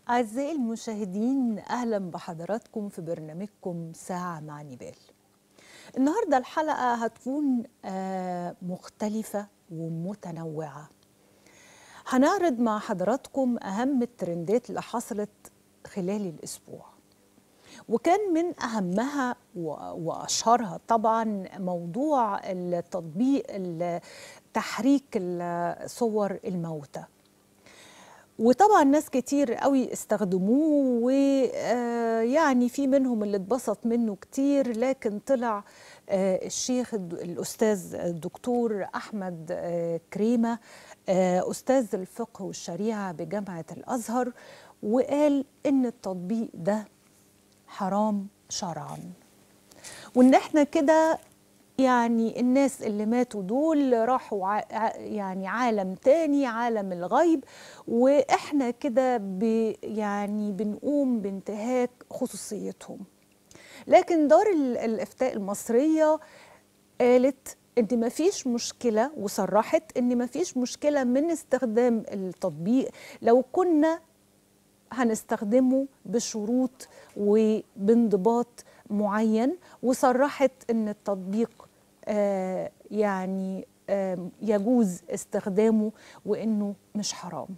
أعزائي المشاهدين أهلا بحضراتكم في برنامجكم ساعة مع نبال النهاردة الحلقة هتكون آه، مختلفة ومتنوعة هنعرض مع حضراتكم أهم الترندات اللي حصلت خلال الأسبوع وكان من أهمها و- وأشهرها طبعا موضوع التطبيق ال- تحريك ال- صور الموتى وطبعا ناس كتير قوي استخدموه ويعني في منهم اللي اتبسط منه كتير لكن طلع آه، الشيخ الد- الأستاذ الدكتور أحمد آه، كريمة آه، أستاذ الفقه والشريعة بجامعة الأزهر وقال إن التطبيق ده حرام شرعا وإن إحنا كده يعني الناس اللي ماتوا دول راحوا ع- ع- يعني عالم تاني عالم الغيب واحنا كده ب- يعني بنقوم بانتهاك خصوصيتهم لكن دار ال- الافتاء المصريه قالت ان مفيش مشكله وصرحت ان مفيش مشكله من استخدام التطبيق لو كنا هنستخدمه بشروط وبانضباط معين وصرحت ان التطبيق آه يعني آه يجوز استخدامه وانه مش حرام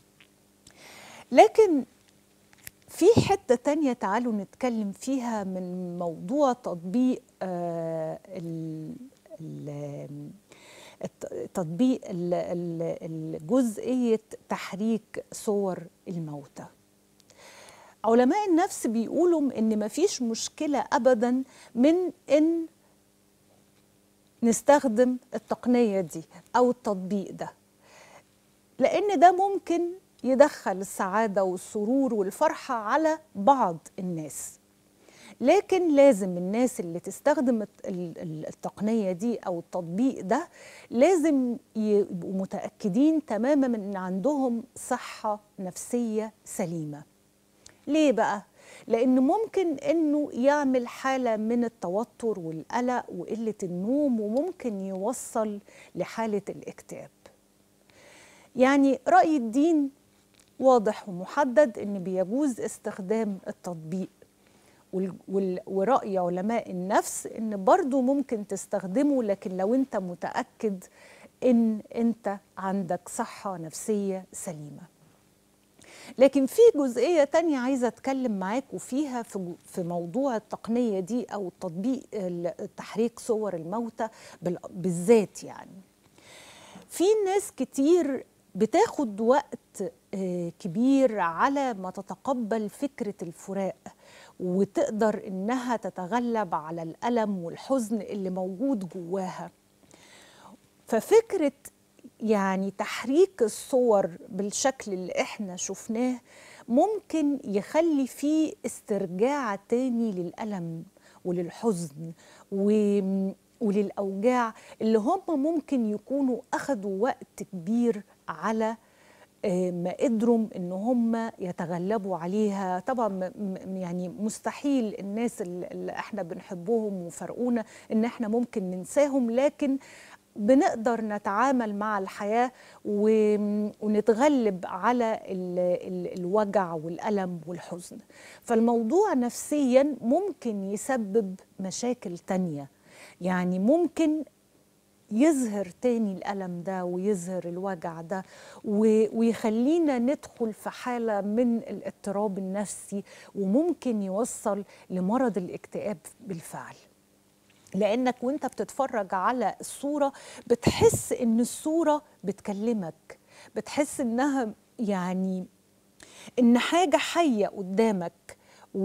لكن في حتة تانية تعالوا نتكلم فيها من موضوع تطبيق آه ال- ال- الت- تطبيق ال- ال- الجزئية تحريك صور الموتى علماء النفس بيقولوا ان مفيش مشكله ابدا من ان نستخدم التقنيه دي او التطبيق ده لان ده ممكن يدخل السعاده والسرور والفرحه على بعض الناس لكن لازم الناس اللي تستخدم الت- ال- ال- التقنيه دي او التطبيق ده لازم يبقوا متاكدين تماما ان عندهم صحه نفسيه سليمه ليه بقى؟ لأن ممكن إنه يعمل حالة من التوتر والقلق وقلة النوم وممكن يوصل لحالة الاكتئاب. يعني رأي الدين واضح ومحدد إن بيجوز استخدام التطبيق وال- وال- ورأي علماء النفس إن برضو ممكن تستخدمه لكن لو أنت متأكد إن أنت عندك صحة نفسية سليمة. لكن في جزئية تانية عايزة أتكلم معاكم فيها في جو- في موضوع التقنية دي أو تطبيق ال- تحريك صور الموتى بال- بالذات يعني في ناس كتير بتاخد وقت آه، كبير على ما تتقبل فكرة الفراق وتقدر إنها تتغلب على الألم والحزن اللي موجود جواها ففكرة يعني تحريك الصور بالشكل اللي احنا شفناه ممكن يخلي فيه استرجاع تاني للألم وللحزن و... وللأوجاع اللي هم ممكن يكونوا أخدوا وقت كبير على آه، ما قدروا ان هم يتغلبوا عليها طبعا م- م- يعني مستحيل الناس اللي اللي احنا بنحبهم وفرقونا ان احنا ممكن ننساهم لكن بنقدر نتعامل مع الحياة و- ونتغلب على ال ال الوجع والألم والحزن فالموضوع نفسيا ممكن يسبب مشاكل تانية يعني ممكن يظهر تاني الألم ده ويظهر الوجع ده و- ويخلينا ندخل في حالة من الاضطراب النفسي وممكن يوصل لمرض الاكتئاب بالفعل لانك وانت بتتفرج على الصوره بتحس ان الصوره بتكلمك بتحس انها يعني ان حاجه حيه قدامك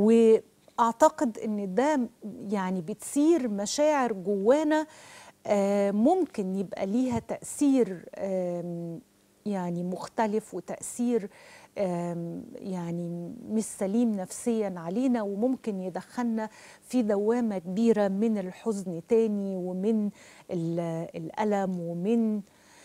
واعتقد ان ده يعني بتثير مشاعر جوانا آه، ممكن يبقى ليها تاثير آم، يعني مختلف وتاثير آم، يعني مش سليم نفسيا علينا وممكن يدخلنا في دوامه كبيره من الحزن تاني ومن ال- الالم ومن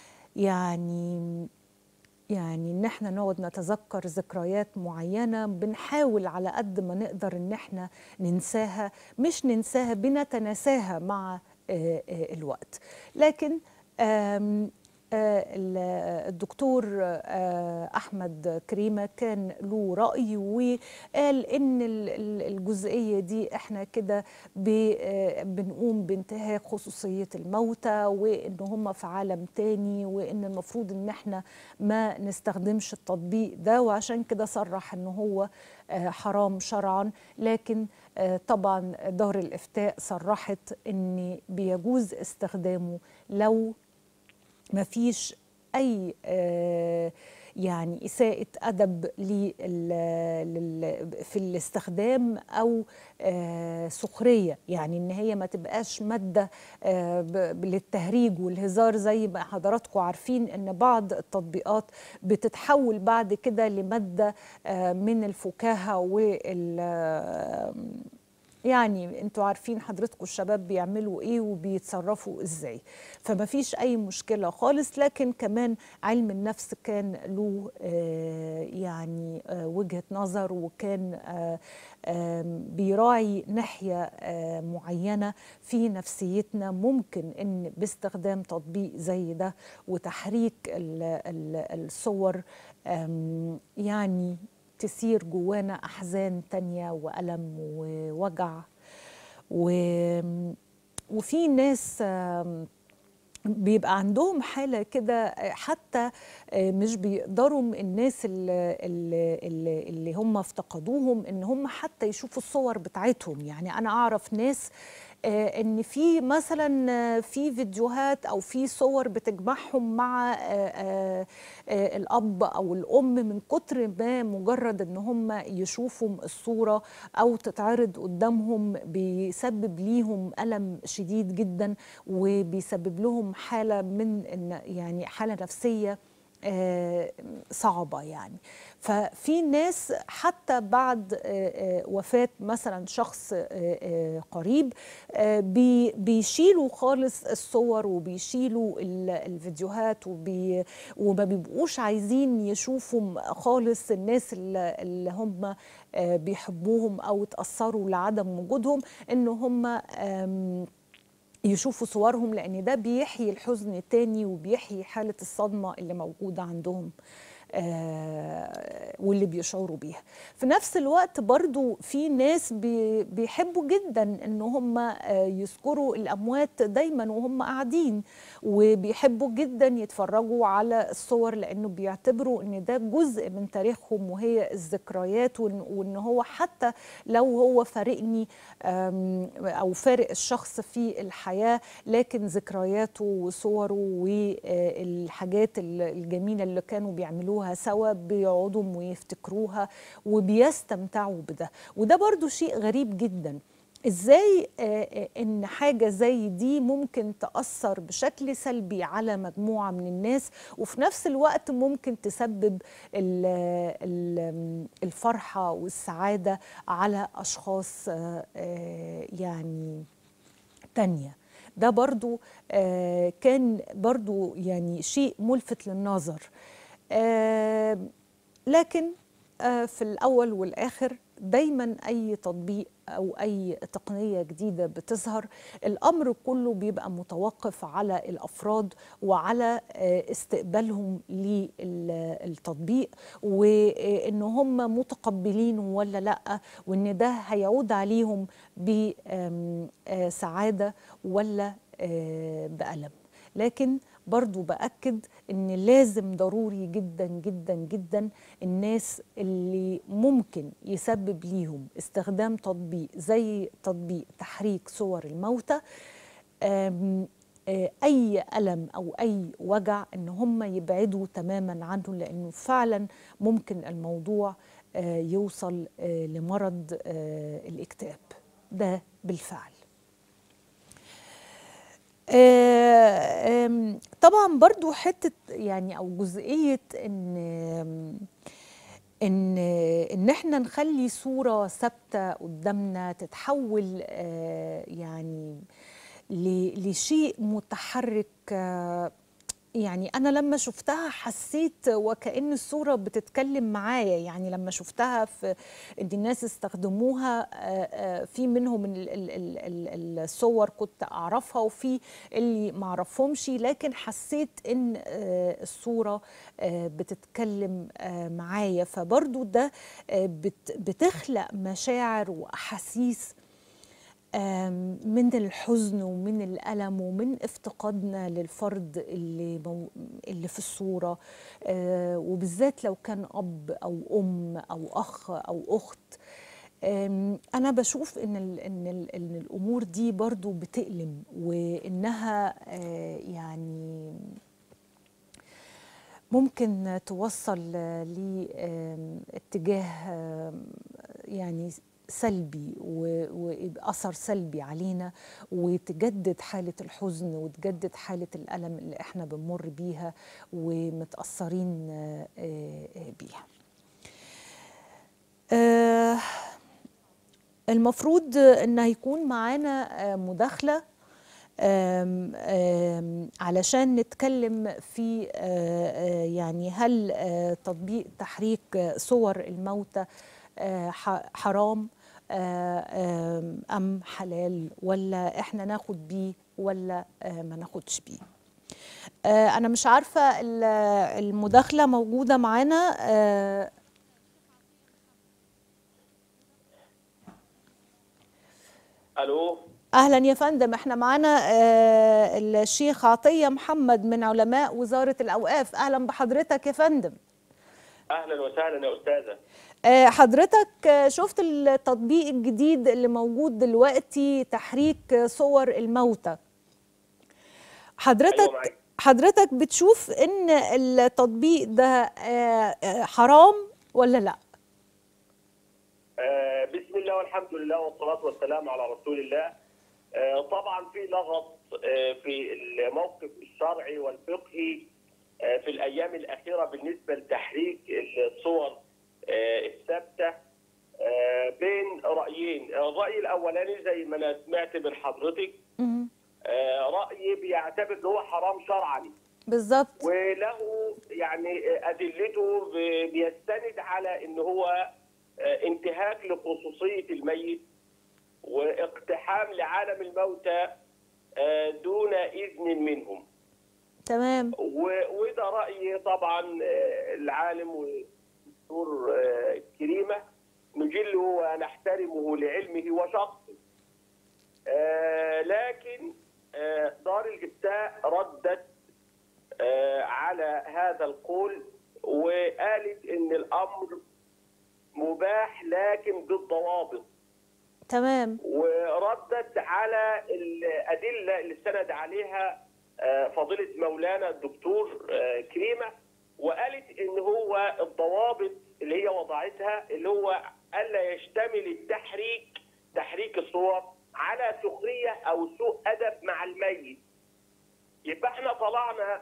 يعني يعني ان احنا نقعد نتذكر ذكريات معينه بنحاول على قد ما نقدر ان احنا ننساها مش ننساها بنتناساها مع آه، آه، الوقت لكن آم، الدكتور احمد كريمه كان له راي وقال ان الجزئيه دي احنا كده بنقوم بانتهاك خصوصيه الموتى وان هم في عالم تاني وان المفروض ان احنا ما نستخدمش التطبيق ده وعشان كده صرح ان هو حرام شرعا لكن طبعا دار الافتاء صرحت ان بيجوز استخدامه لو ما فيش اي يعني اساءه ادب في الاستخدام او سخريه يعني ان هي ما تبقاش ماده للتهريج والهزار زي ما حضراتكم عارفين ان بعض التطبيقات بتتحول بعد كده لماده من الفكاهه وال يعني انتوا عارفين حضرتكم الشباب بيعملوا ايه وبيتصرفوا ازاي فما فيش اي مشكله خالص لكن كمان علم النفس كان له آه يعني آه وجهه نظر وكان آه بيراعي ناحيه معينه في نفسيتنا ممكن ان باستخدام تطبيق زي ده وتحريك ال ال الصور يعني تسير جوانا أحزان تانية وألم ووجع و... وفي ناس بيبقى عندهم حالة كده حتى مش بيقدروا الناس اللي, اللي, اللي هم افتقدوهم ان هم حتى يشوفوا الصور بتاعتهم يعني انا اعرف ناس ان في مثلا في فيديوهات او في صور بتجمعهم مع الاب او الام من كتر ما مجرد ان هم يشوفوا الصوره او تتعرض قدامهم بيسبب ليهم الم شديد جدا وبيسبب لهم حاله من يعني حاله نفسيه صعبة يعني ففي ناس حتى بعد وفاة مثلا شخص قريب بيشيلوا خالص الصور وبيشيلوا الفيديوهات وبي وما بيبقوش عايزين يشوفوا خالص الناس اللي هم بيحبوهم أو تأثروا لعدم وجودهم إن هم يشوفوا صورهم لان ده بيحيي الحزن تاني وبيحيي حاله الصدمه اللي موجوده عندهم آه واللي بيشعروا بيها في نفس الوقت برضو في ناس بي بيحبوا جدا ان هم آه يذكروا الاموات دايما وهم قاعدين وبيحبوا جدا يتفرجوا على الصور لانه بيعتبروا ان ده جزء من تاريخهم وهي الذكريات وان هو حتى لو هو فارقني او فارق الشخص في الحياه لكن ذكرياته وصوره والحاجات الجميله اللي كانوا بيعملوها بيعملوها سوا بيقعدوا ويفتكروها وبيستمتعوا بده وده برضو شيء غريب جدا ازاي ان حاجه زي دي ممكن تاثر بشكل سلبي على مجموعه من الناس وفي نفس الوقت ممكن تسبب الفرحه والسعاده على اشخاص يعني تانيه ده برضو كان برضو يعني شيء ملفت للنظر آه لكن آه في الأول والآخر دايما أي تطبيق أو أي تقنية جديدة بتظهر الأمر كله بيبقى متوقف على الأفراد وعلى آه استقبالهم للتطبيق وإن هم متقبلين ولا لأ وإن ده هيعود عليهم بسعادة ولا بألم لكن برضو بأكد ان لازم ضروري جدا جدا جدا الناس اللي ممكن يسبب ليهم استخدام تطبيق زي تطبيق تحريك صور الموتى اي الم او اي وجع ان هم يبعدوا تماما عنه لانه فعلا ممكن الموضوع يوصل لمرض الاكتئاب ده بالفعل طبعا برضو حته يعني او جزئيه ان ان ان احنا نخلي صوره ثابته قدامنا تتحول يعني لشيء متحرك يعني أنا لما شفتها حسيت وكأن الصورة بتتكلم معايا يعني لما شفتها في إن الناس استخدموها آه، آه، في منهم ال- ال- ال- ال- الصور كنت أعرفها وفي اللي معرفهمش لكن حسيت إن آه، الصورة آه، بتتكلم آه، معايا فبرضو ده آه، بت- بتخلق مشاعر وأحاسيس آم، من الحزن ومن الألم ومن افتقادنا للفرد اللي مو اللي في الصورة آه، وبالذات لو كان أب أو أم أو أخ أو أخت آم، أنا بشوف إن ال إن ال إن الأمور دي برضو بتألم وإنها آه، يعني ممكن توصل لاتجاه يعني سلبي و- وأثر سلبي علينا وتجدد حالة الحزن وتجدد حالة الألم اللي احنا بنمر بيها ومتأثرين آه، آه، بيها آه، المفروض ان هيكون معانا آه، مداخله آم، آم، علشان نتكلم في آه، آه، يعني هل آه، تطبيق تحريك آه، صور الموتى آه، ح- حرام آه، آم، ام حلال ولا احنا ناخد بيه ولا آه، ما ناخدش بيه آه، انا مش عارفه ال- المداخله موجوده معانا آه، الو اهلا يا فندم احنا معانا آه، الشيخ عطيه محمد من علماء وزاره الاوقاف اهلا بحضرتك يا فندم اهلا وسهلا يا استاذه آه، حضرتك آه، شفت التطبيق الجديد اللي موجود دلوقتي تحريك آه، صور الموتى أيوة حضرتك معاك. حضرتك بتشوف ان التطبيق ده آه، آه، حرام ولا لا آه بسم الله والحمد لله والصلاه والسلام على رسول الله آه طبعا في لغط آه في الموقف الشرعي والفقهي آه في الايام الاخيره بالنسبه لتحريك الصور آه الثابته آه بين رايين الراي الاولاني زي ما انا سمعت من حضرتك مم. آه راي بيعتبر ان هو حرام شرعا بالظبط وله يعني ادلته ب- بيستند على ان هو آه، انتهاك لخصوصيه الميت واقتحام لعالم الموتى آه، دون اذن منهم تمام و- وده راي طبعا آه، العالم والدكتور آه، كريمه نجله ونحترمه لعلمه وشخصه آه، لكن آه، دار الافتاء ردت آه، على هذا القول وقالت ان الامر مباح لكن بالضوابط تمام وردت على الادله اللي استند عليها آه، فضيله مولانا الدكتور آه، كريمه وقالت ان هو الضوابط اللي هي وضعتها اللي هو الا يشتمل التحريك تحريك الصور على سخريه او سوء ادب مع الميت يبقى احنا طلعنا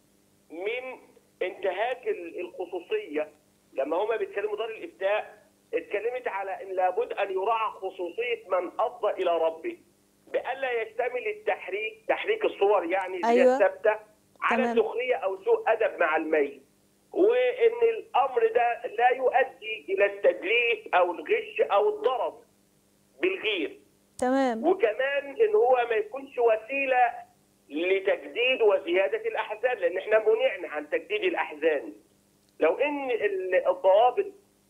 من انتهاك ال- الخصوصيه لما هما بيتكلموا دار الافتاء اتكلمت على ان لابد ان يراعى خصوصيه من افضى الى ربه بألا يشتمل التحريك تحريك الصور يعني اللي هي أيوة. الثابته على تمام. سخريه او سوء ادب مع الميت وان الامر ده لا يؤدي الى التدليس او الغش او الضرب بالغير تمام وكمان ان هو ما يكونش وسيله لتجديد وزياده الاحزان لان احنا منعنا عن تجديد الاحزان لو ان ال- الضوابط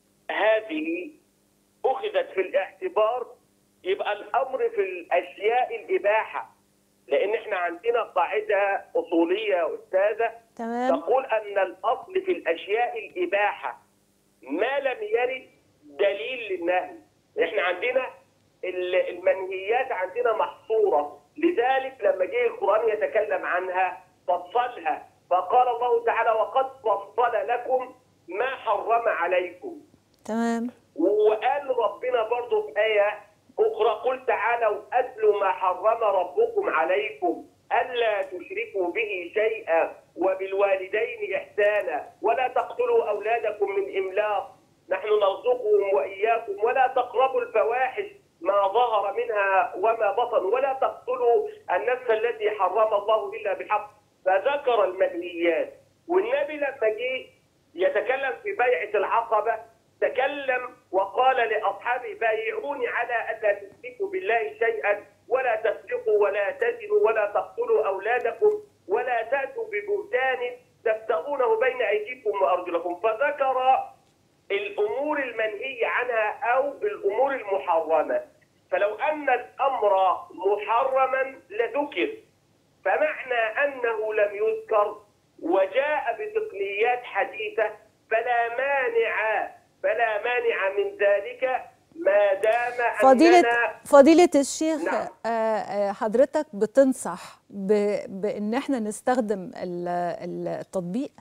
هذه اخذت في الاعتبار يبقى الامر في الاشياء الاباحه لان احنا عندنا قاعده اصوليه يا استاذه تمام تقول ان الاصل في الاشياء الاباحه ما لم يرد دليل للنهي احنا عندنا ال- المنهيات عندنا محصوره لذلك لما جه القران يتكلم عنها فصلها فقال الله تعالى وقد فصل لكم ما حرم عليكم تمام وقال ربنا برضو في آية أخرى قل تعالوا أتلوا ما حرم ربكم عليكم ألا تشركوا به شيئا وبالوالدين إحسانا ولا تقتلوا أولادكم من إملاق نحن نرزقهم وإياكم ولا تقربوا الفواحش ما ظهر منها وما بطن ولا تقتلوا النفس التي حرم الله إلا بالحق فذكر المنهيات والنبي لما جه يتكلم في بيعه العقبه تكلم وقال لاصحابه بايعوني على الا تشركوا بالله شيئا ولا تسرقوا ولا تزنوا ولا تقتلوا اولادكم ولا تاتوا ببهتان تفترونه بين ايديكم وارجلكم فذكر الامور المنهي عنها او الامور المحرمه فلو ان الامر محرما لذكر فمعنى انه لم يذكر وجاء بتقنيات حديثه فلا مانع فلا مانع من ذلك ما دام فضيلة اننا فضيلة الشيخ نعم. آه، آه، حضرتك بتنصح ب- بان احنا نستخدم ال- ال- التطبيق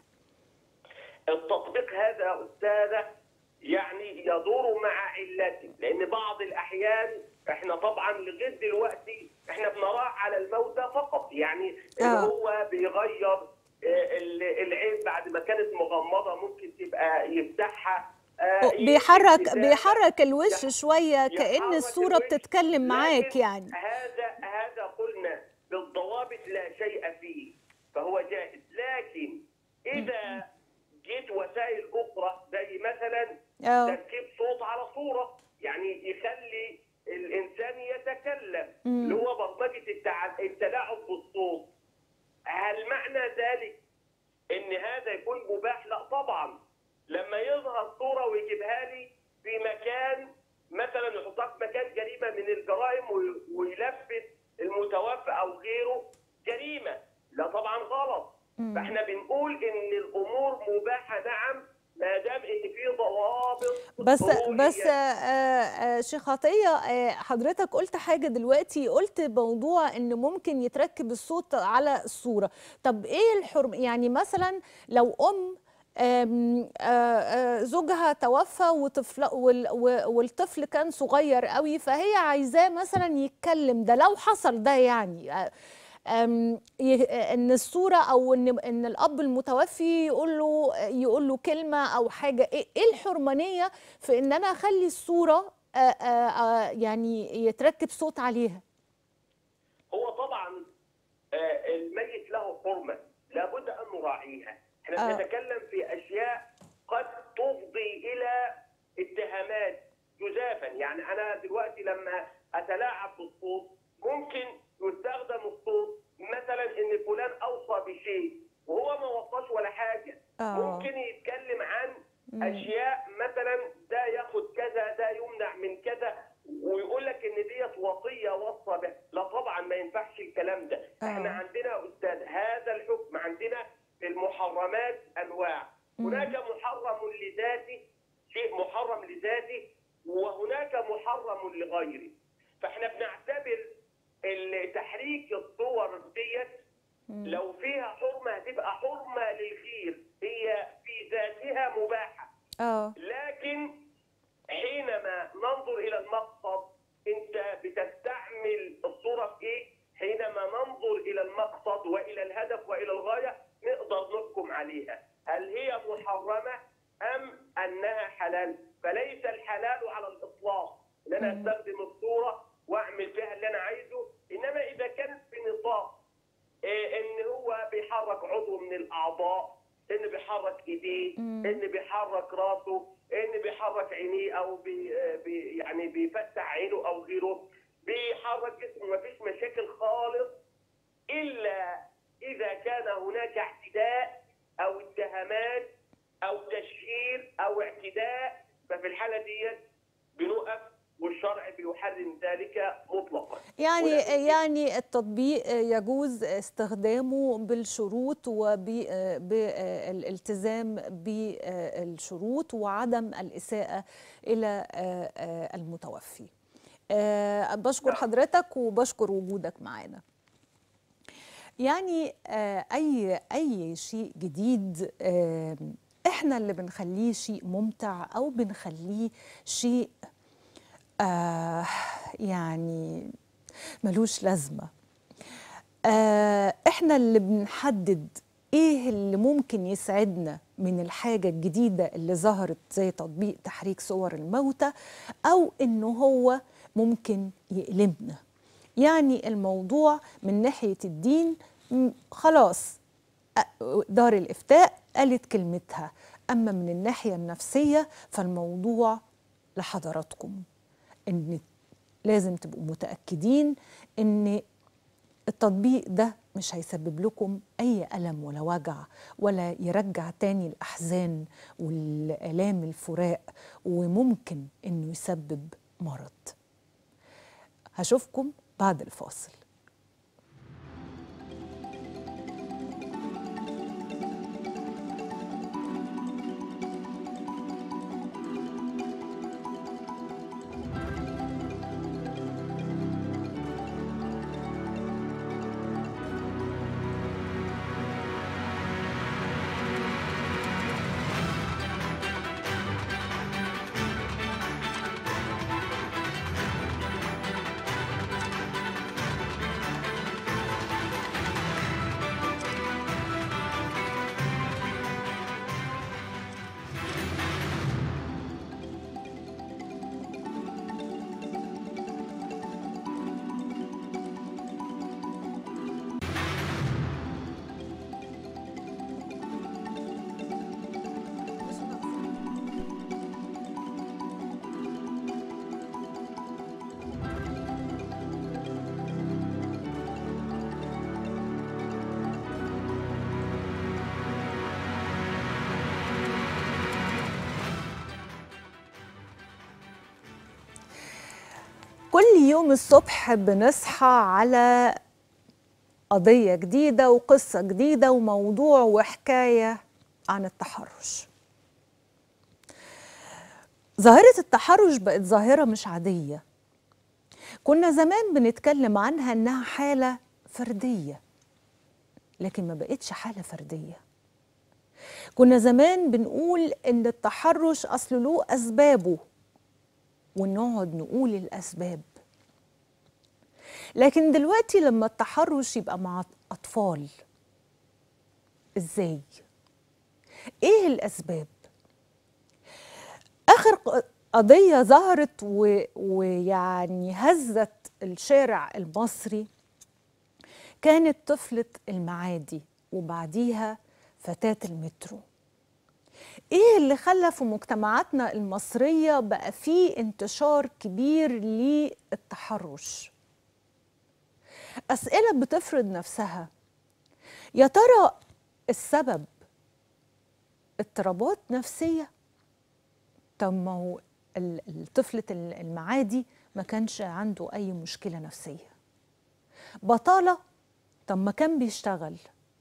التطبيق هذا يا استاذه يعني يدور مع علته لان بعض الاحيان احنا طبعا لغايه دلوقتي احنا بنراه على الموتى فقط يعني ان آه. هو بيغير آه، ال- العين بعد ما كانت مغمضه ممكن تبقى يفتحها آه، بيحرك يكتب بيحرك الوش يح- شوية كأن يحرك الصورة الوجه. بتتكلم معاك لكن يعني هذا هذا قلنا بالضوابط لا شيء فيه فهو جائز لكن اذا جيت وسائل اخرى زي مثلا اه تركيب صوت على صوره يعني يخلي الانسان يتكلم مم. اللي هو برمجه التع- التلاعب بالصوت هل معنى ذلك ان هذا يكون مباح لا طبعا لما يظهر صوره ويجيبها لي في مكان مثلا يحطها في مكان جريمه من الجرائم وي- ويلفت المتوفى او غيره جريمه لا طبعا غلط مم. فاحنا بنقول ان الامور مباحه نعم ما دام ان في ضوابط بس روحية. بس آه، آه، شيخ عطية آه، حضرتك قلت حاجة دلوقتي قلت موضوع ان ممكن يتركب الصوت على الصورة طب ايه الحرم يعني مثلا لو ام آم، آه، آه، زوجها توفى وطفل وال- و- والطفل كان صغير قوي فهي عايزاه مثلا يتكلم ده لو حصل ده يعني آه، أم، ي- ان الصوره او ان ان الاب المتوفي يقول له يقول له كلمه او حاجه ايه إيه الحرمانيه في ان انا اخلي الصوره آه، آه، آه، يعني يتركب صوت عليها هو طبعا آه، الميت له حرمه لابد ان نراعيها احنا آه. بنتكلم في اشياء قد تفضي الى اتهامات جزافا يعني انا دلوقتي لما اتلاعب بالصوت ممكن يستخدم الصوت مثلا ان فلان اوصى بشيء وهو ما وصاش ولا حاجه آه. ممكن يتكلم عن مم. اشياء مثلا ده ياخد كذا ده يمنع من كذا ويقول لك ان ديت وصيه وصى به لا طبعا ما ينفعش الكلام ده احنا آه. عندنا يا استاذ هذا الحكم عندنا في المحرمات انواع مم. هناك محرم لذاته شيء محرم لذاته وهناك محرم لغيره فاحنا بنعتبر ال- تحريك الصور ديت مم. لو فيها حرمه هتبقى حرمه للخير هي في ذاتها مباحه اه لكن حينما ننظر الى المقصد انت بتستعمل الصوره في ايه؟ حينما ننظر الى المقصد والى الهدف والى الغايه نقدر نحكم عليها، هل هي محرمه ام انها حلال؟ فليس الحلال على الاطلاق ان انا مم. استخدم الصوره واعمل فيها اللي انا عايزه، انما اذا كانت في نطاق إيه ان هو بيحرك عضو من الاعضاء ان بيحرك ايديه مم. ان بيحرك راسه ان بيحرك عينيه او بي بي يعني بيفتح عينه او غيره بيحرك جسمه ما فيش مشاكل خالص الا اذا كان هناك اعتداء او اتهامات او تشهير او اعتداء ففي الحاله ديت بنقف والشرع بيحرم ذلك مطلقا يعني ولكن- يعني التطبيق يجوز استخدامه بالشروط وبالالتزام بالشروط وعدم الإساءة إلى آه، آه، المتوفي آه، بشكر نعم. حضرتك وبشكر وجودك معانا يعني آه، اي اي شيء جديد آه، احنا اللي بنخليه شيء ممتع او بنخليه شيء آه يعني ملوش لازمه آه احنا اللي بنحدد ايه اللي ممكن يسعدنا من الحاجة الجديدة اللي ظهرت زي تطبيق تحريك صور الموتى او انه هو ممكن يألمنا يعني الموضوع من ناحية الدين م- خلاص دار الإفتاء قالت كلمتها أما من الناحية النفسية فالموضوع لحضراتكم إن لازم تبقوا متأكدين إن التطبيق ده مش هيسبب لكم أي ألم ولا وجع ولا يرجع تاني الأحزان والآلام الفراق وممكن إنه يسبب مرض هشوفكم بعد الفاصل كل يوم الصبح بنصحى على قضية جديدة وقصة جديدة وموضوع وحكاية عن التحرش ظاهرة التحرش بقت ظاهرة مش عادية كنا زمان بنتكلم عنها إنها حالة فردية لكن ما بقتش حالة فردية كنا زمان بنقول إن التحرش أصل له أسبابه ونقعد نقول الأسباب لكن دلوقتي لما التحرش يبقى مع أطفال إزاي؟ إيه الأسباب؟ آخر ق- قضية ظهرت و- ويعني هزت الشارع المصري كانت طفلة المعادي وبعديها فتاة المترو ايه اللي خلى في مجتمعاتنا المصرية بقى فيه انتشار كبير للتحرش أسئلة بتفرض نفسها يا ترى السبب اضطرابات نفسية طب ما هو ال- الطفلة ال- المعادي ما كانش عنده أي مشكلة نفسية بطالة طب ما كان بيشتغل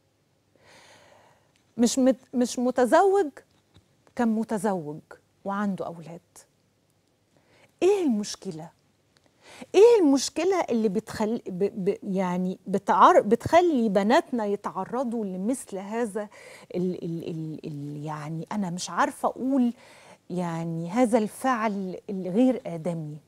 مش مت مش متزوج كان متزوج وعنده أولاد إيه المشكلة؟ إيه المشكلة اللي بتخلي ب ب يعني بتعر بتخلي بناتنا يتعرضوا لمثل هذا ال ال ال ال يعني أنا مش عارفة أقول يعني هذا الفعل الغير آدمي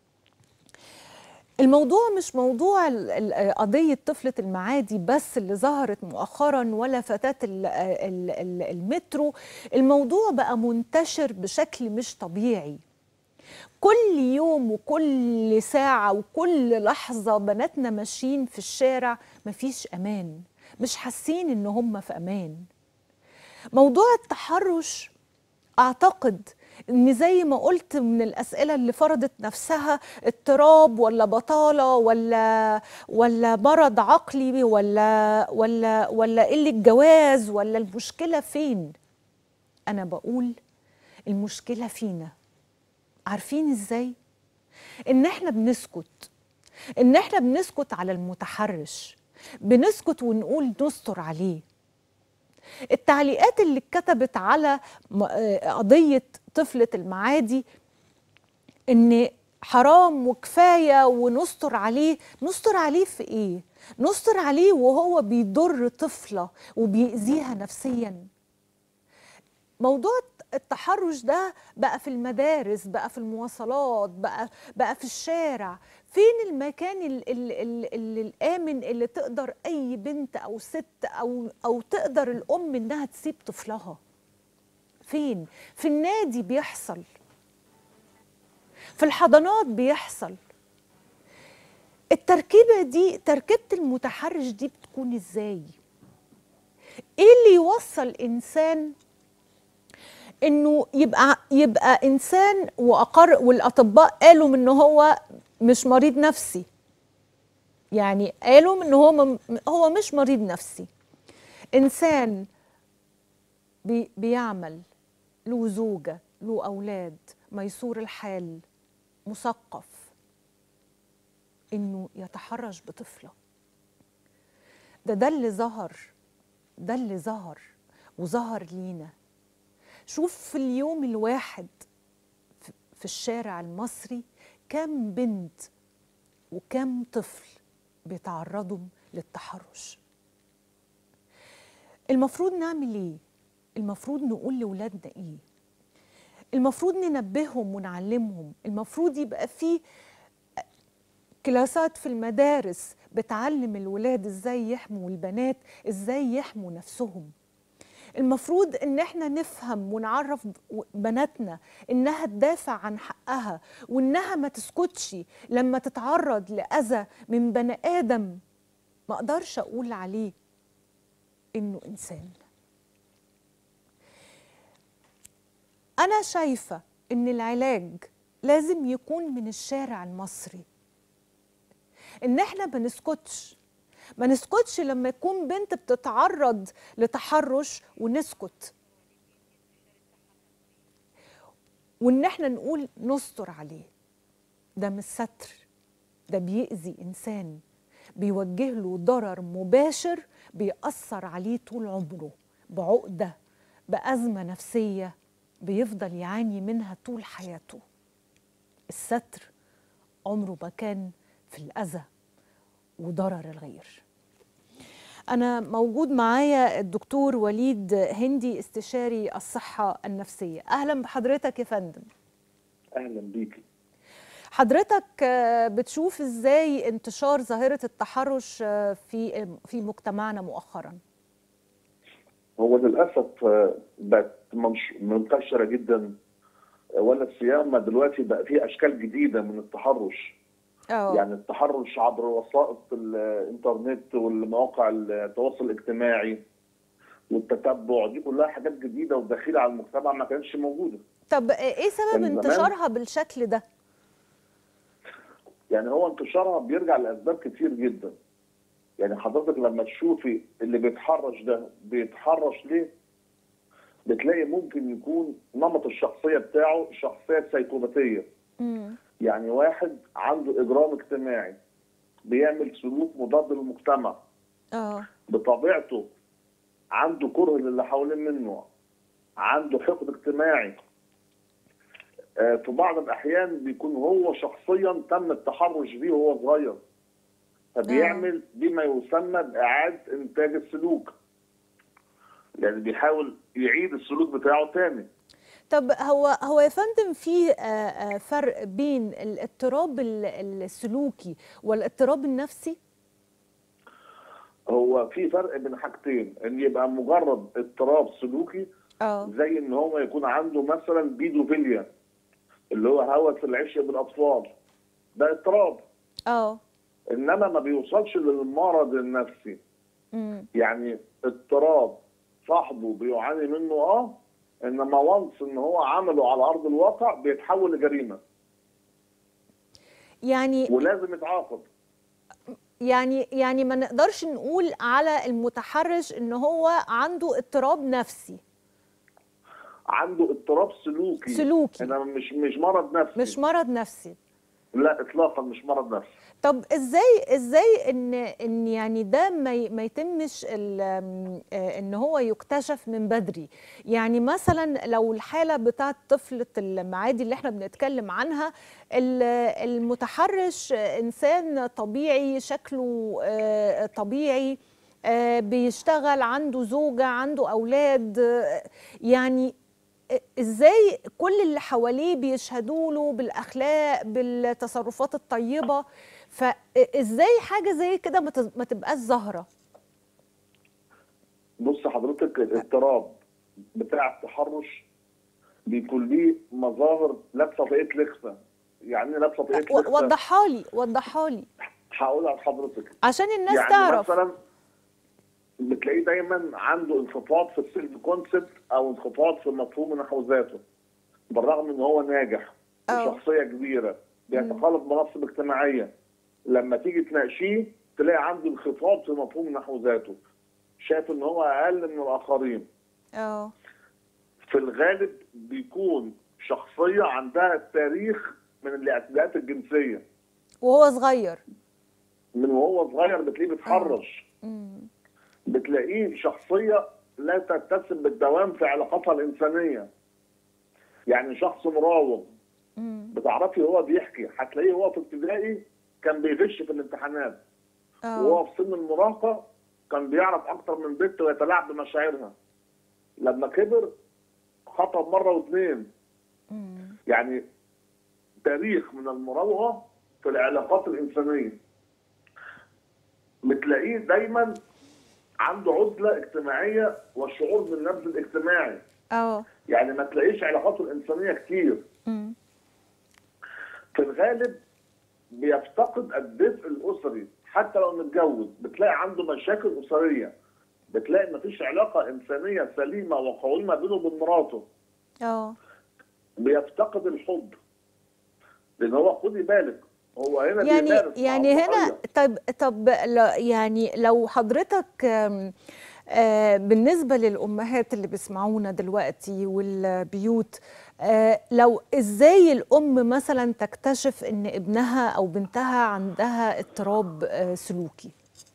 الموضوع مش موضوع ال- ال- قضية طفلة المعادي بس اللي ظهرت مؤخرا ولا فتاة ال- ال- ال- المترو الموضوع بقى منتشر بشكل مش طبيعي كل يوم وكل ساعة وكل لحظة بناتنا ماشيين في الشارع مفيش أمان مش حاسين إن هم في أمان موضوع التحرش أعتقد إن زي ما قلت من الأسئلة اللي فرضت نفسها اضطراب ولا بطالة ولا ولا مرض عقلي ولا ولا ولا قلة جواز ولا المشكلة فين؟ أنا بقول المشكلة فينا عارفين إزاي؟ إن إحنا بنسكت إن إحنا بنسكت على المتحرش بنسكت ونقول نستر عليه التعليقات اللي اتكتبت على م- آه، قضية طفلة المعادي ان حرام وكفاية ونستر عليه نستر عليه في ايه نستر عليه وهو بيضر طفلة وبيأذيها نفسيا موضوع التحرش ده بقى في المدارس بقى في المواصلات بقى بقى في الشارع فين المكان ال ال ال ال الآمن اللي تقدر أي بنت أو ست أو أو تقدر الأم إنها تسيب طفلها فين في النادي بيحصل في الحضانات بيحصل التركيبة دي تركيبة المتحرش دي بتكون ازاي ايه اللي يوصل انسان انه يبقى يبقى انسان واقر والاطباء قالوا من ان هو مش مريض نفسي يعني قالوا من ان هو م- هو مش مريض نفسي انسان بي بيعمل له زوجه له اولاد ميسور الحال مثقف انه يتحرش بطفله ده ده اللي ظهر ده اللي ظهر وظهر لينا شوف في اليوم الواحد في- في الشارع المصري كم بنت وكم طفل بيتعرضوا للتحرش المفروض نعمل ايه المفروض نقول لاولادنا ايه المفروض ننبههم ونعلمهم المفروض يبقى في كلاسات في المدارس بتعلم الولاد ازاي يحموا البنات ازاي يحموا نفسهم المفروض ان احنا نفهم ونعرف بناتنا انها تدافع عن حقها وانها ما تسكتش لما تتعرض لاذى من بني ادم ما اقدرش اقول عليه انه انسان انا شايفه ان العلاج لازم يكون من الشارع المصري ان احنا ما نسكتش ما نسكتش لما يكون بنت بتتعرض لتحرش ونسكت وان احنا نقول نستر عليه ده مش ستر ده بيأذي انسان بيوجه له ضرر مباشر بيأثر عليه طول عمره بعقدة بأزمة نفسية بيفضل يعاني منها طول حياته الستر عمره ما كان في الأذى وضرر الغير أنا موجود معايا الدكتور وليد هندي استشاري الصحة النفسية أهلا بحضرتك يا فندم اهلا بيكي حضرتك آه، بتشوف ازاي انتشار ظاهرة التحرش آه، في في مجتمعنا مؤخرا هو للاسف آه، بقت منش- منتشره جدا آه، ولا الصيانه دلوقتي بقى في اشكال جديده من التحرش اه يعني التحرش عبر وسائط الانترنت والمواقع التواصل الاجتماعي والتتبع دي كلها حاجات جديده وداخله على المجتمع ما كانتش موجوده طب آه، ايه سبب كان زمان- انتشارها بالشكل ده يعني هو انتشارها بيرجع لاسباب كتير جدا يعني حضرتك لما تشوفي اللي بيتحرش ده بيتحرش ليه بتلاقي ممكن يكون نمط الشخصيه بتاعه شخصيه سيكوباتيه امم يعني واحد عنده اجرام اجتماعي بيعمل سلوك مضاد للمجتمع اه بطبيعته عنده كره للي حوالين منه عنده حقد اجتماعي آه، في بعض الاحيان بيكون هو شخصيا تم التحرش بيه وهو صغير فبيعمل بما يسمى باعاده انتاج السلوك يعني بيحاول يعيد السلوك بتاعه تاني طب هو هو يا فندم في آه، آه، فرق بين الاضطراب ال- السلوكي والاضطراب النفسي هو في فرق بين حاجتين ان يبقى مجرد اضطراب سلوكي اه زي ان هو يكون عنده مثلا بيدوفيليا اللي هو هوس العشق بالاطفال ده اضطراب اه انما ما بيوصلش للمرض النفسي امم يعني اضطراب صاحبه بيعاني منه اه انما وانس ان هو عمله على ارض الواقع بيتحول لجريمه يعني ولازم يتعاقب يعني يعني ما نقدرش نقول على المتحرش ان هو عنده اضطراب نفسي عنده اضطراب سلوكي سلوكي. انما مش مش مرض نفسي مش مرض نفسي لا اطلاقا مش مرض نفسي طب ازاي ازاي ان ان يعني ده ما ي- ما يتمش ال- آم، آه، ان هو يكتشف من بدري يعني مثلا لو الحاله بتاعت طفله المعادي اللي احنا بنتكلم عنها ال- المتحرش انسان طبيعي شكله آه، طبيعي آه، بيشتغل عنده زوجه عنده اولاد آه، يعني ازاي كل اللي حواليه بيشهدوا له بالاخلاق بالتصرفات الطيبه فازاي حاجه زي كده ما تز- ما تبقاش ظاهره بص حضرتك الاضطراب بتاع التحرش بيكون ليه مظاهر لابسه طاقيه لخفه يعني ايه لابسه طاقيه و- لخفه وضحها لي وضحها لي هقولها لحضرتك عشان الناس يعني تعرف مثلا بتلاقيه دايما عنده انخفاض في السيلف كونسبت او انخفاض في مفهوم نحو ذاته بالرغم ان هو ناجح أه. وشخصيه كبيره بيتخلق مناصب اجتماعيه لما تيجي تناقشيه تلاقي عنده انخفاض في مفهوم نحو ذاته شايف ان هو اقل من الاخرين اه في الغالب بيكون شخصيه عندها تاريخ من الاعتداءات الجنسيه وهو صغير من وهو صغير بتلاقيه بيتحرش مم. بتلاقيه شخصيه لا تتسم بالدوام في علاقاتها الانسانيه يعني شخص مراوغ مم. بتعرفي هو بيحكي هتلاقيه هو في ابتدائي كان بيغش في الامتحانات اه وهو في سن المراهقه كان بيعرف اكتر من بنت ويتلاعب بمشاعرها لما كبر خطب مره واثنين مم. يعني تاريخ من المراوغه في العلاقات الانسانيه بتلاقيه دايما عنده عزله اجتماعيه والشعور بالنبذ الاجتماعي اه يعني ما تلاقيش علاقاته الانسانيه كتير مم. في الغالب بيفتقد الدفء الاسري حتى لو متجوز بتلاقي عنده مشاكل اسريه بتلاقي مفيش علاقه انسانيه سليمه وقويمه بينه وبين مراته اه بيفتقد الحب لان هو خدي بالك هو هنا يعني بيمارس مع يعني هنا الضحية. طب طب لا- يعني لو حضرتك آم، آه، بالنسبة للأمهات اللي بيسمعونا دلوقتي والبيوت آه، لو إزاي الأم مثلا تكتشف إن ابنها أو بنتها عندها اضطراب آه، سلوكي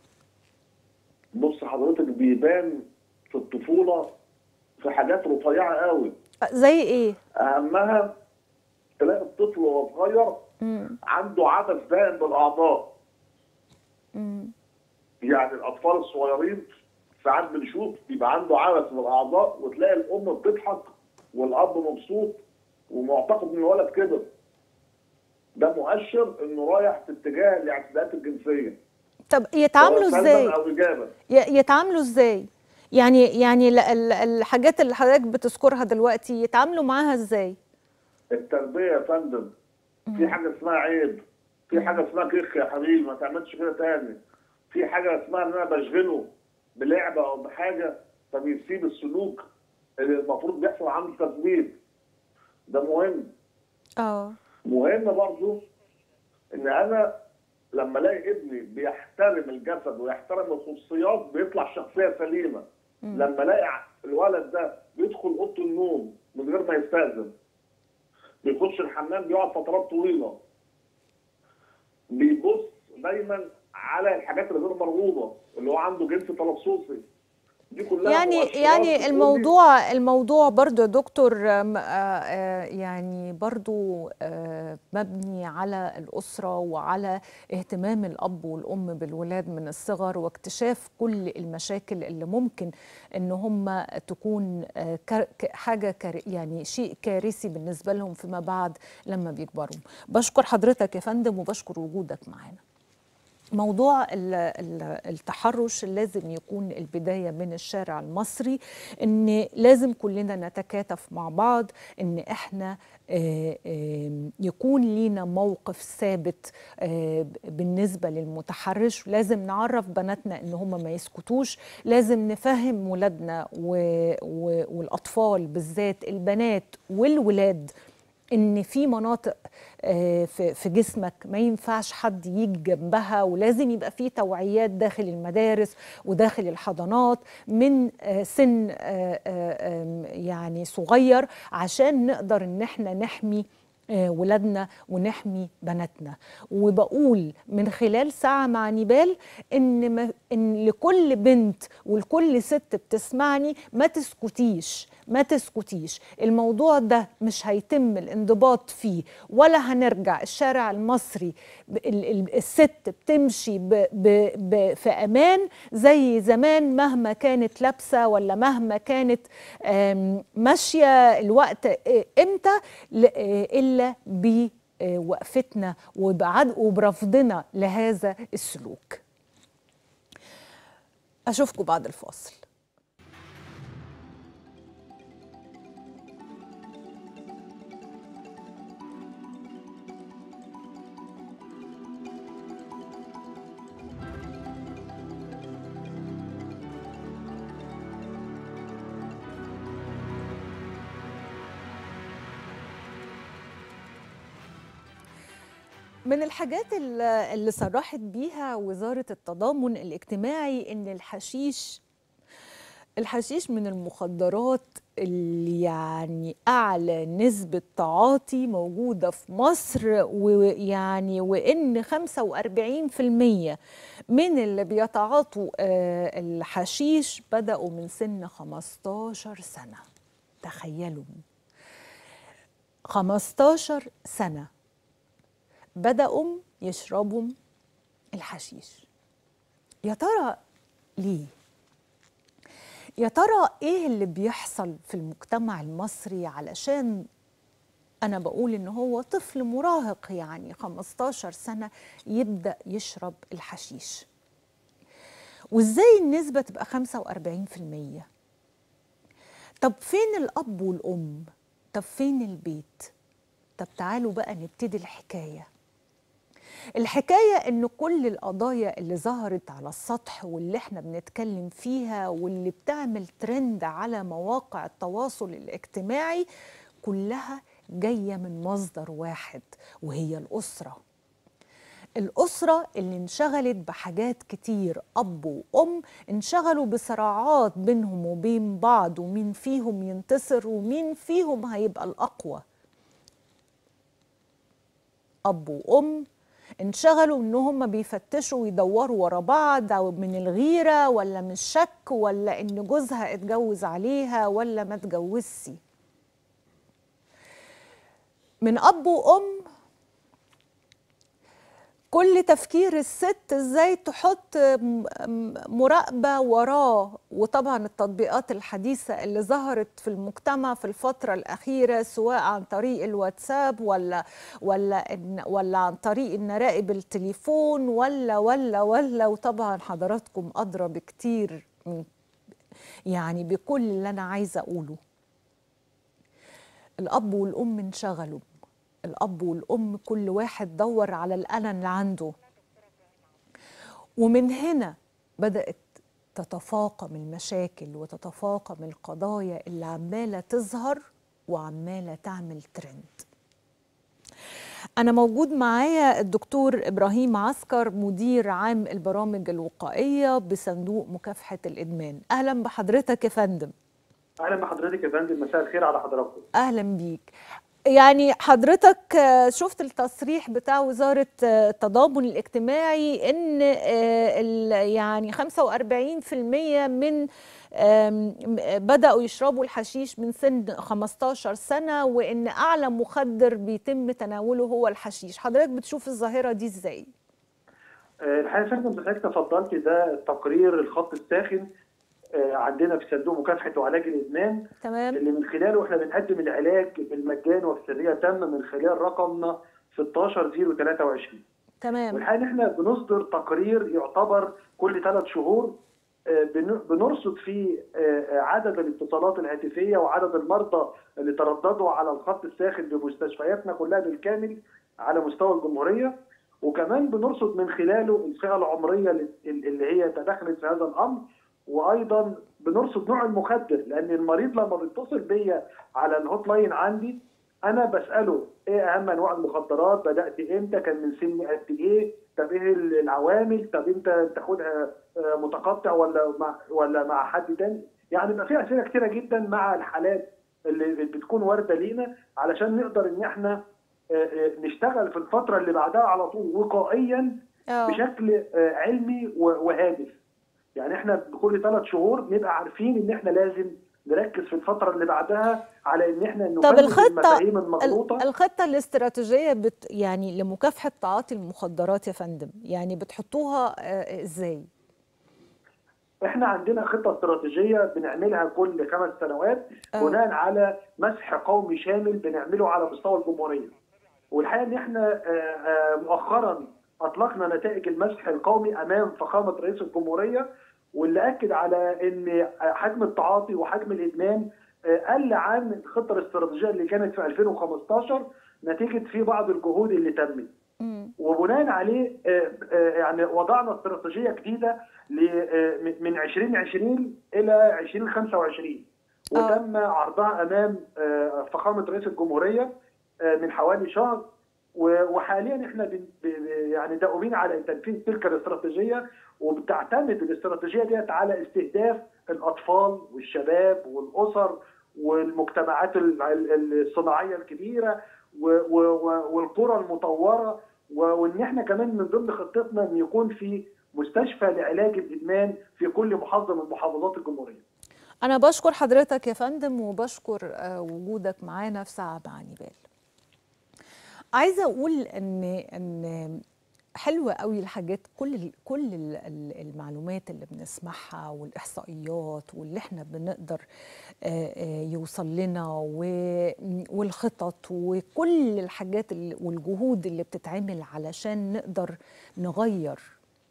بص حضرتك بيبان في الطفوله في حاجات رفيعه قوي آه، زي إيه؟ اهمها تلاقي الطفل وهو صغير مم. عنده عبث دائم بالاعضاء مم. يعني الاطفال الصغيرين ساعات بنشوف يبقى عنده عبث بالاعضاء وتلاقي الام بتضحك والاب مبسوط ومعتقد ان الولد كبر ده مؤشر انه رايح في اتجاه الاعتداءات الجنسيه طب يتعاملوا سواء إزاي؟ سلبا او ايجابا ي- يتعاملوا ازاي يعني يعني ال- ال- الحاجات اللي حضرتك بتذكرها دلوقتي يتعاملوا معاها ازاي التربيه يا فندم في حاجه اسمها عيب في حاجه اسمها كخ يا حبيبي ما تعملش كده تاني في حاجه اسمها ان انا بشغله بلعبه او بحاجه فبيسيب السلوك اللي المفروض بيحصل عنده تثبيت ده مهم اه مهم برضو ان انا لما الاقي ابني بيحترم الجسد ويحترم الخصوصيات بيطلع شخصيه سليمه لما الاقي الولد ده بيدخل اوضه النوم من غير ما يستاذن بيخش الحمام بيقعد فترات طويله بيبص دايما على الحاجات الغير مرغوبه اللي هو عنده جنس تلصصي دي كلها يعني مؤشرات يعني بتقول لي الموضوع الموضوع برضو يا دكتور آم، آه، آه، يعني برضو آه، مبني على الأسرة وعلى اهتمام الأب والأم بالولاد من الصغر واكتشاف كل المشاكل اللي ممكن إن هم تكون آه، كار- ك- حاجة كار- يعني شيء كارثي بالنسبة لهم فيما بعد لما بيكبروا بشكر حضرتك يا فندم وبشكر وجودك معنا موضوع ال- ال- التحرش لازم يكون البداية من الشارع المصري ان لازم كلنا نتكاتف مع بعض ان احنا آه، آه، يكون لينا موقف ثابت آه، بالنسبة للمتحرش لازم نعرف بناتنا ان هم ما يسكتوش لازم نفهم ولادنا و- و- والاطفال بالذات البنات والولاد ان في مناطق آه، في في جسمك ما ينفعش حد يجي جنبها ولازم يبقى في توعيات داخل المدارس وداخل الحضانات من آه، سن آه، آه، آم، يعني صغير عشان نقدر ان احنا نحمي آه، ولادنا ونحمي بناتنا وبقول من خلال ساعة مع نيبال إن, ما إن لكل بنت ولكل ست بتسمعني ما تسكتيش ما تسكتيش الموضوع ده مش هيتم الانضباط فيه ولا هنرجع الشارع المصري ب- ال- ال- الست بتمشي ب ب ب في امان زي زمان مهما كانت لابسه ولا مهما كانت آم، ماشيه الوقت آه، امتى ل- آه، الا بوقفتنا وبعد وبرفضنا لهذا السلوك اشوفكم بعد الفاصل من الحاجات ال- اللي صرحت بيها وزارة التضامن الاجتماعي إن الحشيش الحشيش من المخدرات اللي يعني أعلى نسبة تعاطي موجودة في مصر ويعني وإن 45% من اللي بيتعاطوا آه، الحشيش بدأوا من سن 15 سنة تخيلوا 15 سنة بدأوا يشربوا الحشيش يا ترى ليه؟ يا ترى ايه اللي بيحصل في المجتمع المصري علشان انا بقول ان هو طفل مراهق يعني 15 سنة يبدأ يشرب الحشيش وازاي النسبة تبقى 45% طب فين الأب والأم طب فين البيت طب تعالوا بقى نبتدي الحكايه الحكاية إن كل القضايا اللي ظهرت على السطح واللي احنا بنتكلم فيها واللي بتعمل ترند على مواقع التواصل الاجتماعي كلها جاية من مصدر واحد وهي الأسرة الأسرة اللي انشغلت بحاجات كتير أب وأم انشغلوا بصراعات بينهم وبين بعض ومين فيهم ينتصر ومين فيهم هيبقى الأقوى أب وأم انشغلوا ان هم بيفتشوا ويدوروا ورا بعض او من الغيره ولا من الشك ولا ان جوزها اتجوز عليها ولا ما اتجوزش من اب وام كل تفكير الست ازاي تحط م- م- مراقبه وراه وطبعا التطبيقات الحديثه اللي ظهرت في المجتمع في الفتره الاخيره سواء عن طريق الواتساب ولا ولا إن- ولا عن طريق ان نراقب التليفون ولا ولا ولا وطبعا حضراتكم ادرى بكتير من يعني بكل اللي انا عايزه اقوله الاب والام انشغلوا الاب والام كل واحد دور على الانا اللي عنده ومن هنا بدات تتفاقم المشاكل وتتفاقم القضايا اللي عماله تظهر وعماله تعمل ترند أنا موجود معايا الدكتور إبراهيم عسكر مدير عام البرامج الوقائية بصندوق مكافحة الإدمان أهلا بحضرتك يا فندم اهلا بحضرتك يا فندم مساء الخير على حضراتكم اهلا بيك يعني حضرتك آه، شفت التصريح بتاع وزارة آه، التضامن الاجتماعي ان آه، ال- يعني 45% من آم، بدأوا يشربوا الحشيش من سن 15 سنة وان اعلى مخدر بيتم تناوله هو الحشيش حضرتك بتشوف الظاهرة دي ازاي؟ آه، الحقيقه يا فندم حضرتك تفضلت ده تقرير الخط الساخن آه، عندنا في صندوق مكافحه وعلاج الادمان تمام؟ اللي من خلاله احنا بنقدم العلاج بالمجان وبسريه تامه من خلال رقمنا 16023 تمام والحقيقه ان احنا بنصدر تقرير يعتبر كل ثلاث شهور آه، بن- بنرصد فيه آه، آه، عدد الاتصالات الهاتفيه وعدد المرضى اللي ترددوا على الخط الساخن بمستشفياتنا كلها بالكامل على مستوى الجمهوريه وكمان بنرصد من خلاله الفئه العمريه اللي- اللي هي تدخلت في هذا الامر وايضا بنرصد نوع المخدر لان المريض لما بيتصل بيا على الهوت لاين عندي انا بساله ايه اهم انواع المخدرات بدات امتى كان من سن قد ايه طب ايه العوامل طب انت تاخدها آه، متقطع ولا مع ولا مع حد تاني يعني بيبقى في اسئله كتيره جدا مع الحالات اللي بتكون وارده لينا علشان نقدر ان احنا آه، آه، نشتغل في الفتره اللي بعدها على طول وقائيا اه بشكل آه، علمي و- وهادف يعني احنا كل ثلاث شهور نبقى عارفين ان احنا لازم نركز في الفتره اللي بعدها على ان احنا نفند الخطة- المفاهيم ال- المغلوطه الخطة الاستراتيجية بت يعني لمكافحة تعاطي المخدرات يا فندم يعني بتحطوها آه، ازاي؟ احنا عندنا خطه استراتيجيه بنعملها كل خمس سنوات آه. بناء على مسح قومي شامل بنعمله على مستوى الجمهوريه والحقيقه ان احنا آه، آه، مؤخرا اطلقنا نتائج المسح القومي امام فخامه رئيس الجمهوريه واللي اكد على ان حجم التعاطي وحجم الادمان آه، قل عن الخطه الاستراتيجيه اللي كانت في 2015 نتيجه في بعض الجهود اللي تمت مم. وبناء عليه آه، آه، يعني وضعنا استراتيجيه جديده ل- آه، من- من 2020 الى 2025 وتم عرضها امام آه، فخامه رئيس الجمهوريه آه، من حوالي شهر و- وحاليا احنا بن- ب- ب- يعني دؤوبين على تنفيذ تلك الاستراتيجيه وبتعتمد الاستراتيجيه ديت على استهداف الاطفال والشباب والاسر والمجتمعات ال- ال- الصناعيه الكبيره و- و- و- والقرى المطوره و- وان احنا كمان من ضمن خطتنا ان يكون في مستشفى لعلاج الادمان في كل محافظه من محافظات الجمهوريه. أنا بشكر حضرتك يا فندم وبشكر آه، وجودك معانا في ساعة مع نيبال. عايزة أقول إن إن حلوة قوي الحاجات كل ال- كل ال- ال- المعلومات اللي بنسمعها والإحصائيات واللي إحنا بنقدر آه، آه، يوصل لنا و- والخطط وكل الحاجات اللي- والجهود اللي بتتعمل علشان نقدر نغير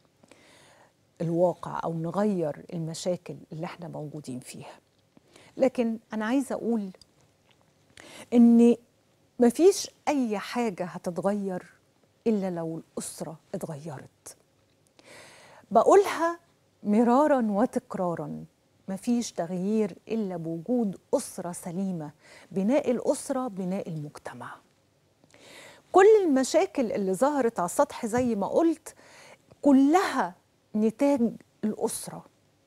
الواقع او نغير المشاكل اللي احنا موجودين فيها لكن انا عايزه اقول ان مفيش اي حاجه هتتغير الا لو الاسره اتغيرت بقولها مرارا وتكرارا مفيش تغيير الا بوجود اسره سليمه بناء الاسره بناء المجتمع كل المشاكل اللي ظهرت على السطح زي ما قلت كلها نتاج الأسرة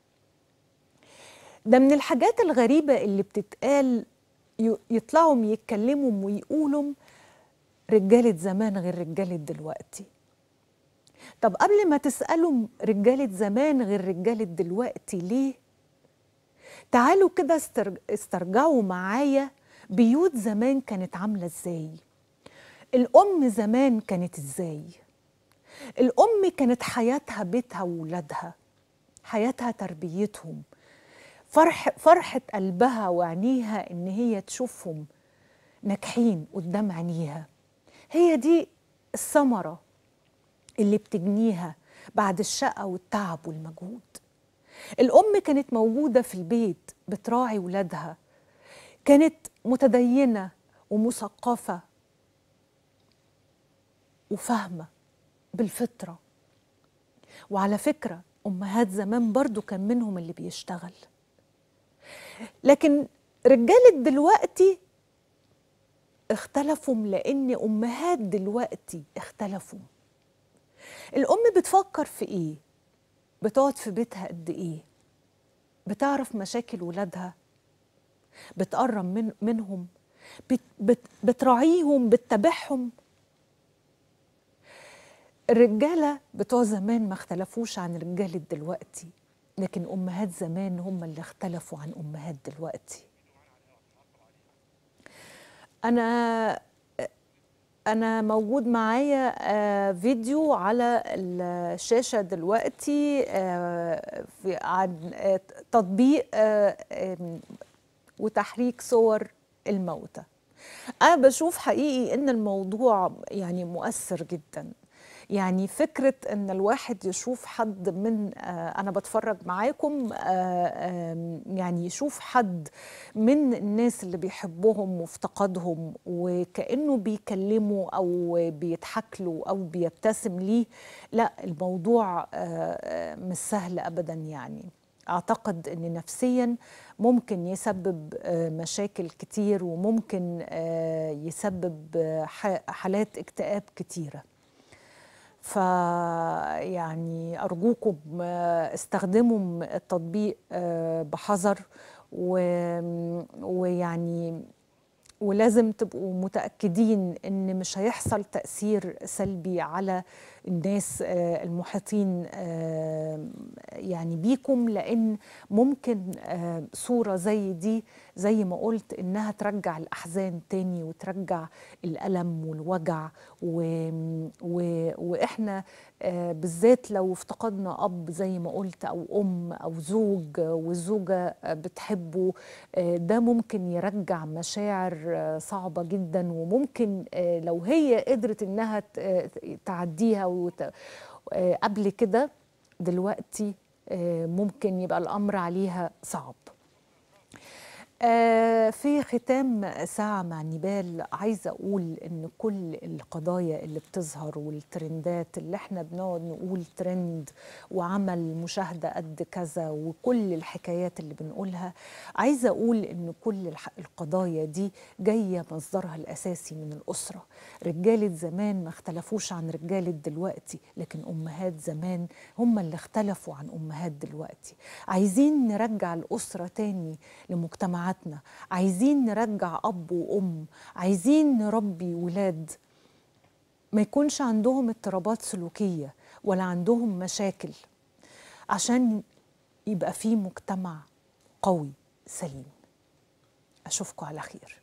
ده من الحاجات الغريبة اللي بتتقال ي- يطلعوا يتكلموا ويقولوا رجالة زمان غير رجالة دلوقتي طب قبل ما تسألوا رجالة زمان غير رجالة دلوقتي ليه تعالوا كده استرج- استرجعوا معايا بيوت زمان كانت عاملة ازاي الأم زمان كانت ازاي الأم كانت حياتها بيتها وولادها حياتها تربيتهم فرح فرحة قلبها وعينيها إن هي تشوفهم ناجحين قدام عينيها هي دي الثمرة اللي بتجنيها بعد الشقة والتعب والمجهود الأم كانت موجودة في البيت بتراعي ولادها كانت متدينة ومثقفة وفاهمة بالفطرة وعلى فكرة أمهات زمان برضو كان منهم اللي بيشتغل لكن رجالة دلوقتي اختلفوا لأن أمهات دلوقتي اختلفوا الأم بتفكر في إيه؟ بتقعد في بيتها قد إيه؟ بتعرف مشاكل ولادها بتقرب من منهم بت بت بتراعيهم بتتابعهم الرجاله بتوع زمان ما اختلفوش عن رجاله دلوقتي لكن امهات زمان هم اللي اختلفوا عن امهات دلوقتي انا انا موجود معايا آه، فيديو على الشاشه دلوقتي آه، في عن آه، تطبيق آه، آم، وتحريك صور الموتى انا بشوف حقيقي ان الموضوع يعني مؤثر جدا يعني فكرة ان الواحد يشوف حد من آه انا بتفرج معاكم آه آم، يعني يشوف حد من الناس اللي بيحبهم وافتقدهم وكأنه بيكلمه او بيضحك له او بيبتسم ليه لا الموضوع آه آه، مش سهل ابدا يعني اعتقد ان نفسيا ممكن يسبب آه، مشاكل كتير وممكن آه، يسبب آه، ح- حالات اكتئاب كتيره ف يعني ارجوكم آه، استخدموا التطبيق آه، بحذر و- ويعني ولازم تبقوا متأكدين إن مش هيحصل تأثير سلبي على الناس آه، المحيطين آه، يعني بيكم لأن ممكن آه، صورة زي دي زي ما قلت إنها ترجع الأحزان تاني وترجع الألم والوجع و... و... وإحنا آه، بالذات لو افتقدنا أب زي ما قلت أو أم أو زوج آه، والزوجة آه، بتحبه آه، ده ممكن يرجع مشاعر آه، صعبة جدا وممكن آه، لو هي قدرت إنها ت- آه، تعديها وت... آه، قبل كده دلوقتي آه، ممكن يبقى الأمر عليها صعب آه، في ختام ساعة مع نيبال عايزة أقول إن كل القضايا اللي بتظهر والترندات اللي احنا بنقعد نقول ترند وعمل مشاهدة قد كذا وكل الحكايات اللي بنقولها عايزة أقول إن كل الح- القضايا دي جاية مصدرها الأساسي من الأسرة رجالة زمان ما اختلفوش عن رجالة دلوقتي لكن أمهات زمان هم اللي اختلفوا عن أمهات دلوقتي عايزين نرجع الأسرة تاني لمجتمعاتنا عايزين نرجع أب وأم عايزين نربي ولاد ما يكونش عندهم اضطرابات سلوكية ولا عندهم مشاكل عشان يبقى في مجتمع قوي سليم أشوفكم على خير